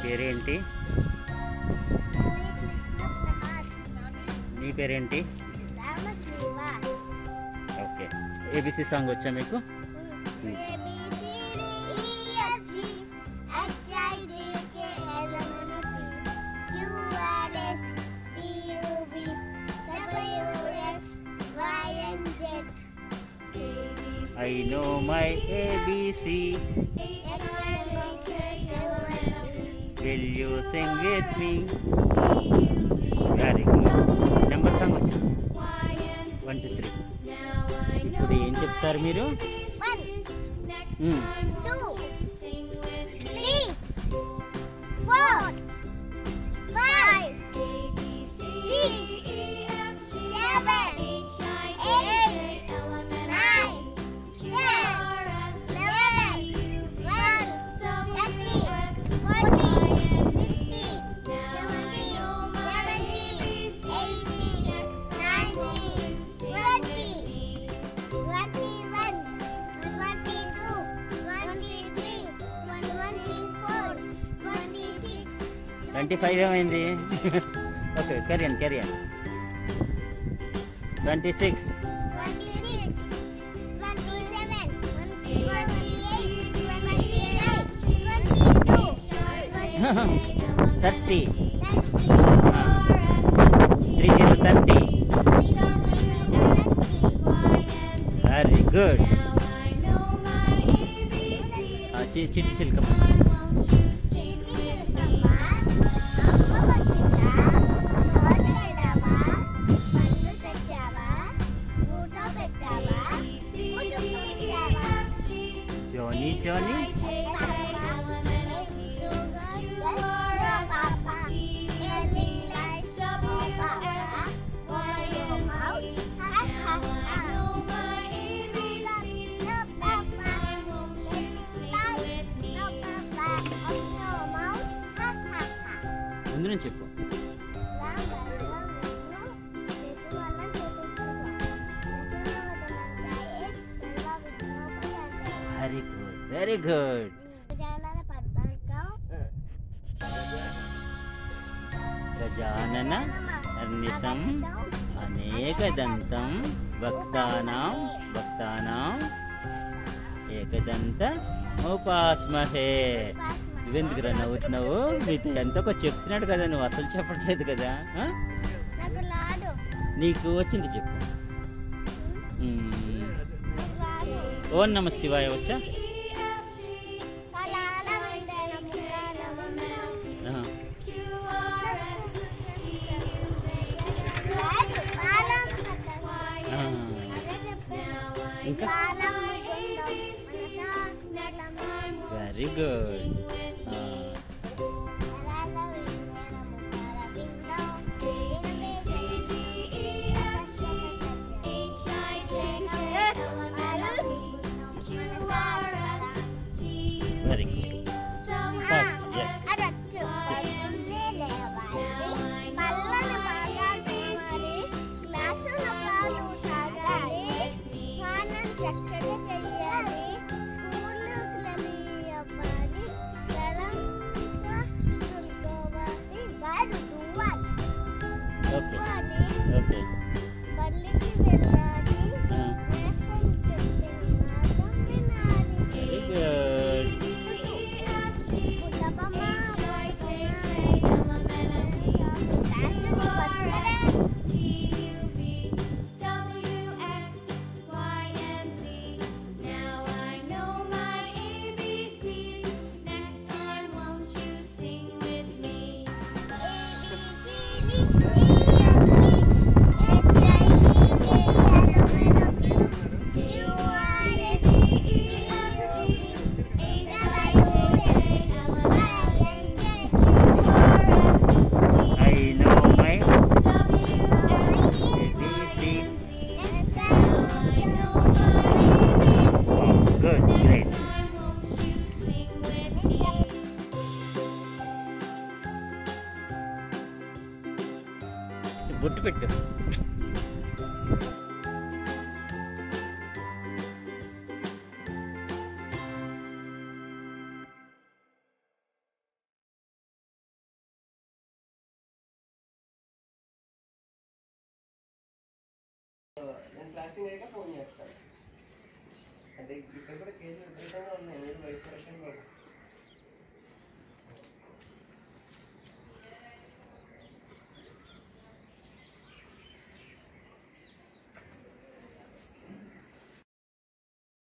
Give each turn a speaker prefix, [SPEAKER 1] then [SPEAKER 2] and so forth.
[SPEAKER 1] పేరేంటి నీ పేరేంటి ఓకే ఏబిసి సాంగ్ వచ్చా మీకు I know my A B C will you sing with me very good number song వచ్చా వన్ టూ త్రీ ఇప్పుడు ఏం చెప్తారు మీరు మ్మ్. ట్వంటీ ఫైవ్ ఏమైంది ఓకే కెరియన్ కెరియన్ twenty six thirty three zero thirty very good చిట్టి చిలకమ్మ జోనీ జోనీ ముందు నుంచి చెప్పు వెరీ గుడ్ వెరీ గుడ్ గజానన అర్నిసం అనేకదంతం భక్తానాం భక్తానాం ఏకదంత ఉపాస్మహే నువ్వెందుకురా నవ్వుతున్నావు మీతో ఎంతో కొంచెం చెప్తున్నాడు కదా నువ్వు అసలు చెప్పట్లేదు కదా ఆ?
[SPEAKER 2] నాకు రాదు
[SPEAKER 1] నీకు వచ్చింది చెప్పు మ్మ్.
[SPEAKER 2] నాకు రాదు
[SPEAKER 1] ఓం నమ శివాయ వచ్చా ఆ. ఆ. ఇంకా very good very good first yes
[SPEAKER 2] చక్కగా చెయ్యాలి స్కూల్లోకి వెళ్ళి అవ్వాలి సెలవుగా చూసుకోవాలి కాదు దువ్వాలి
[SPEAKER 1] ఓకే
[SPEAKER 2] దువ్వాలి
[SPEAKER 1] ఓకే
[SPEAKER 2] బళ్ళకి వెళ్ళాలి
[SPEAKER 1] ఆ.
[SPEAKER 2] వేసుకొని చెప్తే మాత్రం వినాలి
[SPEAKER 1] వెరీ గుడ్
[SPEAKER 2] పుట్టబొమ్మ, డాన్స్ వచ్చు కదా?
[SPEAKER 1] I know my A B C good great బొట్టు పెట్టు
[SPEAKER 3] కాస్టింగ్ అయ్యాక ఫోన్ చేస్తాను అంటే ఇక్కడ కూడా కేసులు విపరీతంగా ఉన్నాయి